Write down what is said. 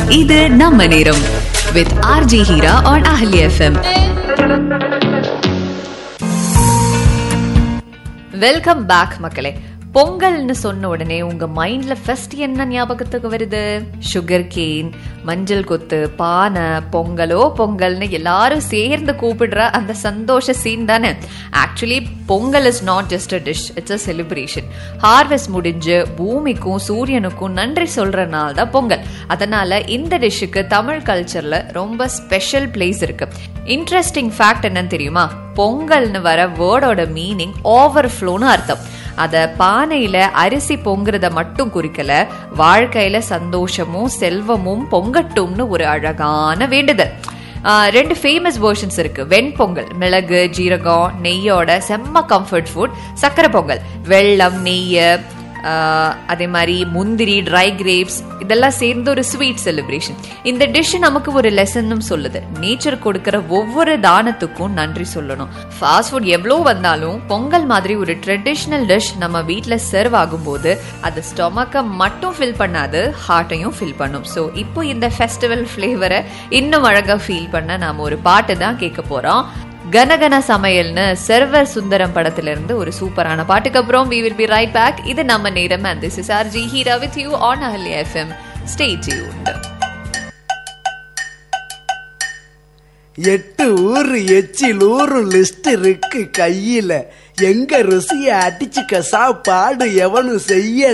இது நம்ம நேரம் with RG Heera on Ahali FM welcome back மக்களே பொங்கல்னு சொன்ன உடனே உங்க மைண்ட்ல ஃபர்ஸ்ட் என்ன ஞாபகத்துக்கு வருது சுகர் கேன் மஞ்சள் கொத்து பானை பொங்கலோ பொங்கல்னு எல்லாரும் சேர்ந்து கூப்பிடுற அந்த சந்தோஷ சீன் தானே actually Pongal is not just a dish it's a celebration harvest முடிஞ்சு பூமிக்கும் சூரியனுக்கும் நன்றி சொல்ற நாள் தான் பொங்கல் அதனால இந்த டிஷ்ஷுக்கு தமிழ் கல்ச்சர்ல ரொம்ப ஸ்பெஷல் பிளேஸ் இருக்கு இன்ட்ரெஸ்டிங் ஃபேக்ட் என்னன்னு தெரியுமா பொங்கல்னு வர வேர்டோட மீனிங் ஓவர் ஃப்ளோன்னு அர்த்தம் அத பானையில அரிசி பொங்குறத மட்டும் குறிக்கல வாழ்க்கையில சந்தோஷமும் செல்வமும் பொங்கட்டும்னு ஒரு அழகான வேண்டுதல் ஆஹ் ரெண்டு ஃபேமஸ் வெர்ஷன்ஸ் இருக்கு வெண்பொங்கல் மிளகு ஜீரகம் நெய்யோட செம்ம கம்ஃபர்ட் ஃபுட் சக்கரை பொங்கல் வெள்ளம் நெய் ஆஹ் அதே மாதிரி முந்திரி ட்ரை கிரேப்ஸ் இதெல்லாம் சேர்ந்து ஒரு ஸ்வீட் செலிப்ரேஷன் இந்த டிஷ் நமக்கு ஒரு லெசனும் சொல்லுது நேச்சர் கொடுக்கிற ஒவ்வொரு தானத்துக்கும் நன்றி சொல்லணும் ஃபாஸ்ட் ஃபுட் எவ்வளோ வந்தாலும் பொங்கல் மாதிரி ஒரு ட்ரெடிஷ்னல் டிஷ் நம்ம வீட்டில் சர்வ் ஆகும்போது அது ஸ்டொமக்கை மட்டும் ஃபில் பண்ணாது ஹார்ட்டையும் ஃபில் பண்ணும் ஸோ இப்போ இந்த ஃபெஸ்டிவல் ஃப்ளேவரை இன்னும் அழகாக ஃபீல் பண்ண நாம ஒரு பாட்டு தான் கேட்க போறோம் கனகன சமையல்னு சர்வர் சுந்தரம் படத்துல இருந்து ஒரு சூப்பரான பாட்டுக்கு அப்புறம் we will be right back இது நம்ம நேரம் and this is R G Heera with you on Ahali FM stay tuned எட்டு ஊரு எச்சில் ஊரு லிஸ்ட் இருக்கு கையில எங்க ருசிய அடிச்சுக்க சாப்பாடு எவனும் செய்ய